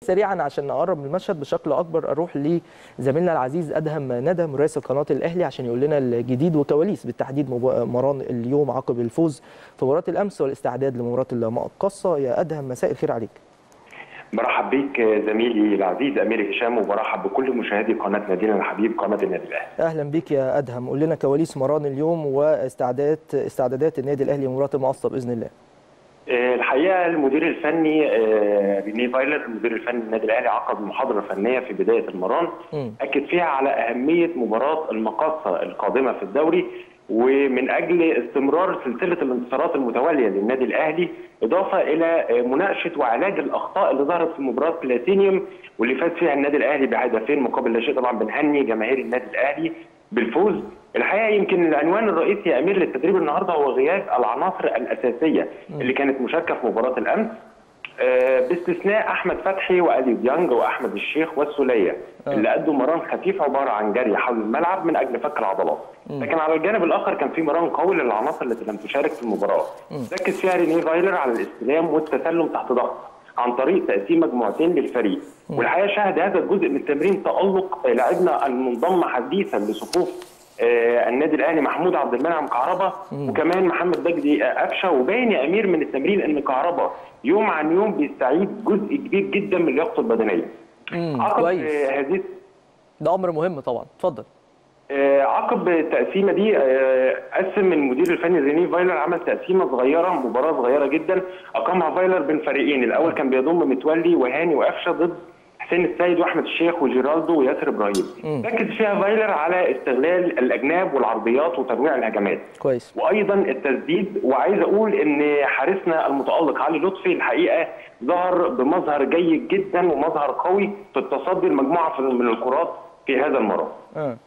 سريعا عشان نقرب من المشهد بشكل اكبر اروح لزميلنا العزيز ادهم ندى مراسل قناه الاهلي عشان يقول لنا الجديد وكواليس بالتحديد مران اليوم عقب الفوز في مباراه الامس والاستعداد لمباراه المقصه يا ادهم مساء الخير عليك برحب بيك زميلي العزيز امير هشام وبرحب بكل مشاهدي قناه نادينا الحبيب قناه النادي الاهلي. اهلا بيك يا ادهم قول لنا كواليس مران اليوم واستعدادات استعدادات النادي الاهلي لمباراه المقصه باذن الله. الحقيقه المدير الفني ريني فايلر المدير الفني للنادي الاهلي عقد محاضره فنيه في بدايه المران اكد فيها على اهميه مباراه المقاصه القادمه في الدوري ومن اجل استمرار سلسله الانتصارات المتواليه للنادي الاهلي اضافه الى مناقشه وعلاج الاخطاء اللي ظهرت في مباراه بلاتينيوم واللي فاز فيها النادي الاهلي بهدفين مقابل لا شيء طبعا بنهني جماهير النادي الاهلي بالفوز الحقيقه يمكن العنوان الرئيسي يا امير للتدريب النهارده هو غياب العناصر الاساسيه اللي كانت مشاركه في مباراه الامس باستثناء احمد فتحي والي ديانج واحمد الشيخ والسوليه اللي ادوا مران خفيف عباره عن جري حول الملعب من اجل فك العضلات لكن على الجانب الاخر كان في مران قوي للعناصر التي لم تشارك في المباراه ركز فيها ريني فايلر على الاستلام والتسلم تحت ضغط عن طريق تقسيم مجموعتين للفريق والحقيقه شهد هذا الجزء من التمرين تالق لاعبنا المنضم حديثا لصفوف آه النادي الاهلي محمود عبد المنعم كهربا وكمان محمد بجدي قفشه وباين يا امير من التمرين ان كهربا يوم عن يوم بيستعيد جزء كبير جدا من لياقته البدنيه. عقب آه هذه ده امر مهم طبعا اتفضل. آه عقب التقسيمه دي قسم المدير الفني ريني فايلر عمل تقسيمه صغيره مباراه صغيره جدا اقامها فايلر بين فريقين الاول كان بيضم متولي وهاني وقفشه ضد حسين السيد واحمد الشيخ وجيرالدو وياسر ابراهيم ركز فيها فايلر على استغلال الاجناب والعرضيات وتنويع الهجمات كويس وايضا التسديد وعايز اقول ان حارسنا المتالق علي لطفي الحقيقه ظهر بمظهر جيد جدا ومظهر قوي في التصدي لمجموعه من الكرات في هذا المرة أه.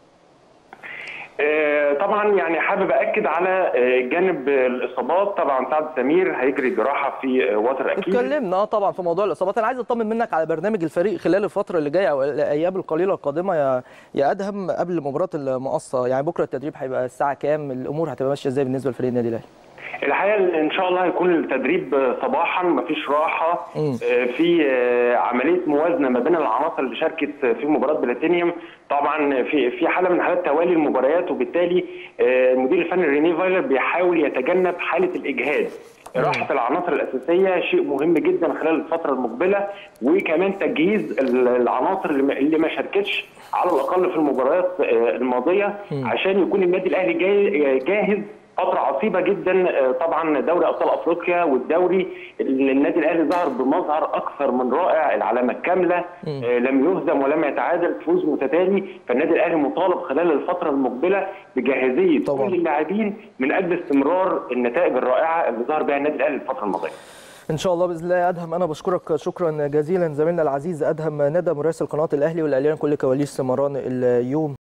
طبعا يعني حابب اكد على جانب الاصابات طبعا سعد سمير هيجري جراحه في وتر اكيد اتكلمنا اه طبعا في موضوع الاصابات انا عايز اطمن منك على برنامج الفريق خلال الفتره اللي جايه او الايام القليله القادمه يا يا ادهم قبل مباراه المقصه يعني بكره التدريب هيبقى الساعه كام الامور هتبقى ماشيه ازاي بالنسبه لفريق النادي الاهلي الحقيقه ان شاء الله هيكون التدريب صباحا مفيش راحه في عمليه موازنه ما بين العناصر اللي شاركت في مباراه بلاتينيوم طبعا في في حاله من حالات توالي المباريات وبالتالي المدير الفني ريني فايلر بيحاول يتجنب حاله الاجهاد راحه العناصر الاساسيه شيء مهم جدا خلال الفتره المقبله وكمان تجهيز العناصر اللي ما شاركتش على الاقل في المباريات الماضيه عشان يكون النادي الاهلي جاهز فترة عصيبة جدا طبعا دوري ابطال افريقيا والدوري النادي الاهلي ظهر بمظهر اكثر من رائع العلامة الكاملة لم يهزم ولم يتعادل فوز متتالي فالنادي الاهلي مطالب خلال الفترة المقبلة بجاهزية طبعا. كل اللاعبين من اجل استمرار النتائج الرائعة اللي ظهر بها النادي الاهلي الفترة الماضية. ان شاء الله باذن الله يا ادهم انا بشكرك شكرا جزيلا زميلنا العزيز ادهم ندى مراسل قناه الاهلي والاعلان كل كواليس مران اليوم